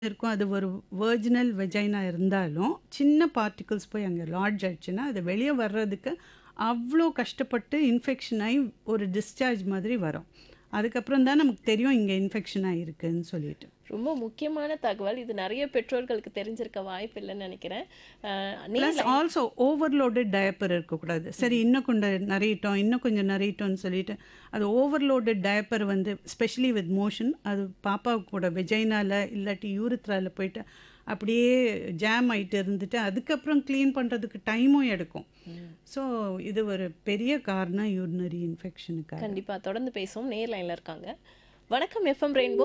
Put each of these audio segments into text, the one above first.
இருக்கும். அது ஒரு வெர்ஜினல் வெஜைனா இருந்தாலும், சின்ன பார்ட்டிகிள்ஸ் போய் அங்க லாட்ஜ் ஆயிடுச்சுன்னா, அது வெளிய வர்றதுக்கு அவ்ளோ கஷ்டப்பட்டு இன்ஃபெக்ஷன் ஆயி ஒரு டிஸ்சார்ஜ் மாதிரி வரும். அதுக்கப்புறம் தான் நமக்கு தெரியும் இங்க இன்ஃபெக்ஷன் ஆயிருக்குன்னு சொல்லிட்டு. ரொம்ப முக்கியமான தகவல். இது நெறைய பெற்றோர்களுக்கு தெரிஞ்சிருக்க வாய்ப்பில்லன்னு நெனைக்கிறேன். அ பிளஸ் நேர்ல ஆல்சோ ஓவர்லோடட் டயப்பர் இருக்கக்கூடாது. சரி இன்னும் கொஞ்சம் நெறையிட்டோம், இன்னும் கொஞ்சம் நெறையிட்டோம்னு சொல்லிட்டு, அது ஓவர்லோடட் டயப்பர் வந்து ஸ்பெஷலி வித் மோஷன் அது பாப்பாவோட வெஜைனால இல்லாட்டி யூரித்ரால போயிட்டு அப்படியே ஜாம் ஆயிட்டு இருந்துட்டு, அதுக்கப்புறம் கிளீன் பண்றதுக்கு டைமும் எடுக்கும். ம். ஸோ இது ஒரு பெரிய காரணம் யூரினரி இன்ஃபெக்ஷனுக்காக. கண்டிப்பா. தொடர்ந்து பேசுவோம். நேர் லைன்ல இருக்காங்க. வணக்கம் எஃப்எம் ரெயின்போ.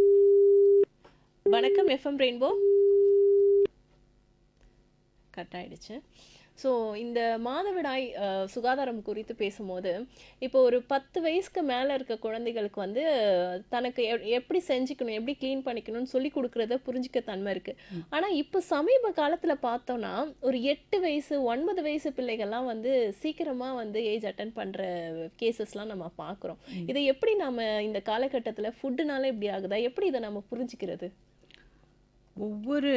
வணக்கம் எஃப்எம் ரெயின்போ. கட் ஆயிடுச்சு. ஸோ இந்த மாதவிடாய் அ சுகாதாரம் குறித்து பேசும்போது, இப்போ ஒரு 10 வயசுக்கு மேல இருக்க குழந்தைகளுக்கு வந்து தனக்கு எ எப்படி செஞ்சுக்கணும், எப்படி கிளீன் பண்ணிக்கணும்னு சொல்லிக் குடுக்குறத புரிஞ்சுக்க தன்மை இருக்கு. ம். ஆனா இப்ப சமீப காலத்துல பார்த்தோம்னா, ஒரு 8 வயசு, 9 வயசு பிள்ளைகள்லாம் வந்து சீக்கிரமா வந்து ஏஜ் அட்டெண்ட் பண்ற கேஸஸ்லாம் நம்ம பார்க்குறோம். ம். இத எப்படி நாம இந்த காலகட்டத்துல ஃபுட்டுனால இப்படி ஆகுதா? எப்படி இத நம்ம புரிஞ்சுக்கிறது? ஒவ்வொரு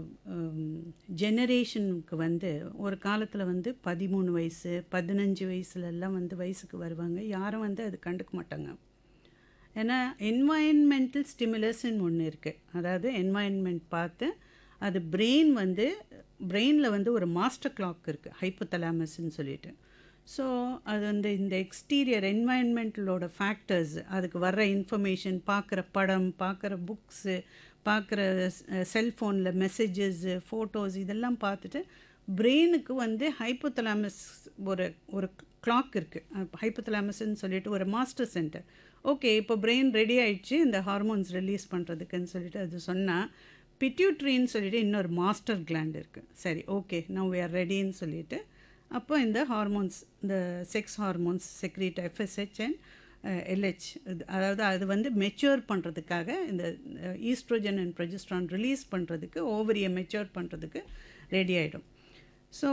ம், ஜெனரேஷனுக்கு வந்து ஒரு காலத்துல வந்து 13 வயசு, 15 வயசுலலாம் வந்து வயசுக்கு வருவாங்க. யாரும் வந்து அது கண்டுக்க மாட்டாங்க. ஏன்னா என்வாயன்மெண்டல் ஸ்டிமுலஸ்ன்னு ஒண்ணு இருக்கு. அதாவது என்வாயன்மெண்ட் பார்த்து அது பிரெயின் வந்து பிரெயின்ல வந்து ஒரு மாஸ்டர் கிளாக் இருக்கு. ஹைப்போதலாமஸ்ன்னு சொல்லிட்டு. ஸோ அது வந்து இந்த எக்ஸ்டீரியர் என்வாயன்மெண்டலோட ஃபேக்டர்ஸ் அதுக்கு வர்ற இன்ஃபர்மேஷன், பார்க்குற படம், பார்க்குற புக்ஸு, பார்க்குற செல்ஃபோன்ல மெசேஜஸ், ஃபோட்டோஸ் இதெல்லாம் பார்த்துட்டு பிரெயினுக்கு வந்து ஹைப்போதலாமஸ் ஒரு ஒரு கிளாக் இருக்கு. ஹைப்போதலாமஸ்ன்னு சொல்லிட்டு ஒரு மாஸ்டர் சென்டர். ஓகே இப்போ பிரெயின் ரெடி ஆயிடுச்சு இந்த ஹார்மோன்ஸ் ரிலீஸ் பண்றதுக்குன்னு சொல்லிட்டு அது சொன்னா, பிட்யூட்டரின்னு சொல்லிட்டு இன்னொரு மாஸ்டர் கிளாண்ட் இருக்கு. சரி ஓகே நவ் வி ஆர் ரெடின்னு சொல்லிட்டு, அப்போ இந்த ஹார்மோன்ஸ் இந்த sex hormones secrete FSH and LH இது அதாவது அது வந்து மெச்சூர் பண்றதுக்காக இந்த ஈஸ்ட்ரோஜன் அண்ட் ப்ரொஜெஸ்ட்ரான் ரிலீஸ் பண்றதுக்கு ஓவரிய மெச்சூர் பண்றதுக்கு ரெடி ஆயிடும். ஸோ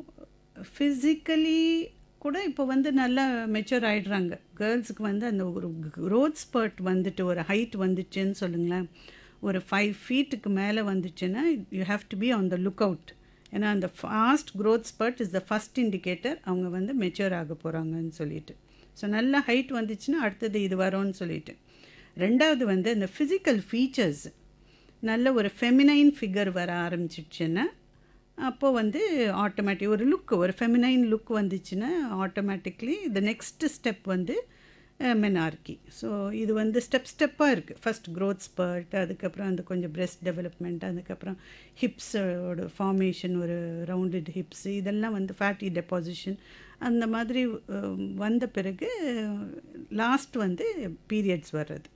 ஃபிசிக்கலி கூட இப்போ வந்து நல்லா மெச்சூர் ஆயிடுறாங்க. கேர்ள்ஸுக்கு வந்து அந்த ஒரு குரோத் ஸ்பர்ட் வந்துட்டு ஒரு ஹைட் வந்துச்சுன்னு சொல்லுங்களேன். ஒரு 5 ஃபீட்டுக்கு மேல வந்துச்சுன்னா, you have to be on the look out. ஏன்னா அந்த fast growth spurt is the first indicator அவங்க வந்து மெச்சூர் ஆக போறாங்கன்னு சொல்லிட்டு. ஸோ நல்ல ஹைட் வந்துச்சுன்னா அடுத்தது இது வரும்னு சொல்லிட்டு. 2வது வந்து இந்த ஃபிசிக்கல் ஃபீச்சர்ஸ் நல்ல ஒரு ஃபெமினைன் ஃபிகர் வர ஆரம்பிச்சிடுச்சுன்னா, அப்போ வந்து ஆட்டோமேட்டிக் ஒரு லுக் ஒரு ஃபெமினைன் லுக் வந்துச்சுன்னா, ஆட்டோமேட்டிக்லி த நெக்ஸ்ட் ஸ்டெப் வந்து அ மெனார்கி. ஸோ இது வந்து ஸ்டெப் ஸ்டெப்பா இருக்கு. ஃபர்ஸ்ட் குரோத் ஸ்பர்ட் அதுக்கப்புறம் அந்த கொஞ்சம் பிரெஸ்ட் டெவலப்மெண்ட் அதுக்கப்புறம் ஹிப்ஸோட ஃபார்மேஷன் ஒரு ரவுண்டட் ஹிப்ஸ் இதெல்லாம் வந்து ஃபேட்டி டெபாசிஷன் அந்த மாதிரி அ வந்த பிறகு லாஸ்ட் வந்து பீரியட்ஸ் வர்றது.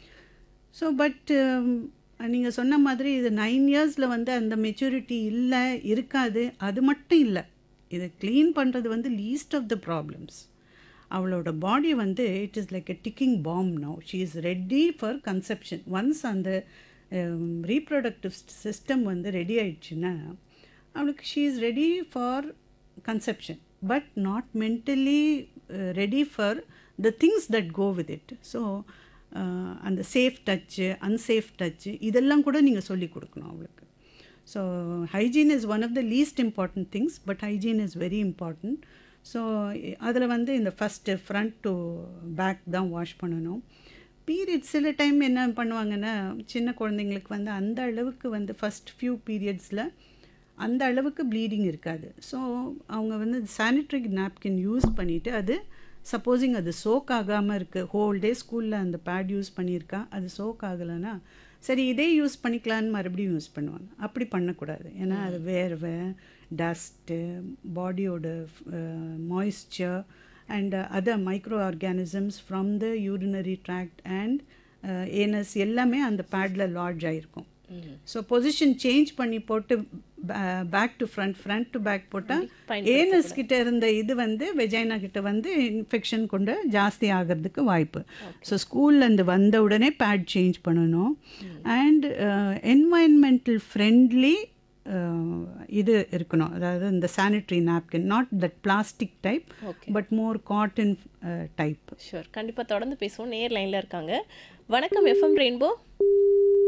ஸோ பட் நீங்க சொன்ன மாதிரி இது 9 இயர்ஸ்ல வந்து அந்த மெச்சூரிட்டி இல்ல, இருக்காது. அது மட்டும் இல்ல. இத கிளீன் பண்றது வந்து லீஸ்ட் ஆஃப் த ப்ராப்ளம்ஸ். அவளோட பாடி வந்து it is like a ticking bomb now. She is ready for conception. Once அந்த அம் ரீப்ரொடக்டிவ் சிஸ்டம் வந்து ரெடி ஆயிடுச்சுன்னா, அவளுக்கு she is ready for conception. But not mentally uh ready for the things that go with it. So uh அந்த safe Dutch, unsafe Dutch இதெல்லாம் கூட நீங்க சொல்லிக் குடுக்கணும் அவளுக்கு. So hygiene is one of the least important things. But hygiene is very important. So அதுல வந்து இந்த ஃபர்ஸ்ட்டு ஃப்ரண்ட் டூ பேக் தான் வாஷ் பண்ணணும். பீரியட்ஸ் சில டைம் என்ன பண்ணுவாங்கன்னா, சின்ன குழந்தைங்களுக்கு வந்து அந்த அளவுக்கு வந்து ஃபர்ஸ்ட் ஃபியூ பீரியட்ஸ்ல அந்த அளவுக்கு ப்ளீடிங் இருக்காது. ஸோ அவங்க வந்து சானிட்டரி நாப்கின் யூஸ் பண்ணிட்டு அது சப்போஸிங் அது சோக் ஆகாம இருக்கு. ஹோல் டே ஸ்கூல்ல அந்த பேட் யூஸ் பண்ணியிருக்கா. அது சோக் ஆகலன்னா, சரி இதே யூஸ் பண்ணிக்கலான்னு மறுபடியும் யூஸ் பண்ணுவாங்க. அப்படி பண்ணக்கூடாது. ஏன்னா அது வேர்வை, டஸ்ட்டு, பாடியோட uh moisture and other microorganisms from the urinary tract and uh anus எல்லாமே அந்த பேட்ல லாட்ஜ் ஆயிருக்கும். ம். ஸோ பொசிஷன் சேஞ்ச் பண்ணி போட்டு back back to front, front to back போட்டா, அப்படி ஏனஸ் பயன்படுத்தக்கூடாது. கிட்ட இருந்த இது வந்து வெஜைனா கிட்ட வந்து இன்ஃபெக்ஷன் கொண்டு ஜாஸ்தி ஆகறதுக்கு வாய்ப்பு. ஓகே. ஸோ ஸ்கூல்லேருந்து வந்த உடனே பேட் சேஞ்ச் பண்ணணும். Hmm. And uh environmental friendly uh இது இருக்கணும். அதாவது இந்த sanitary napkin not that plastic type okay. But more cotton uh type. Sure. கண்டிப்பா தொடர்ந்து பேசுவோம். நேர் லைன்ல இருக்காங்க. வணக்கம் எஃப்எம் ரெயின்போ.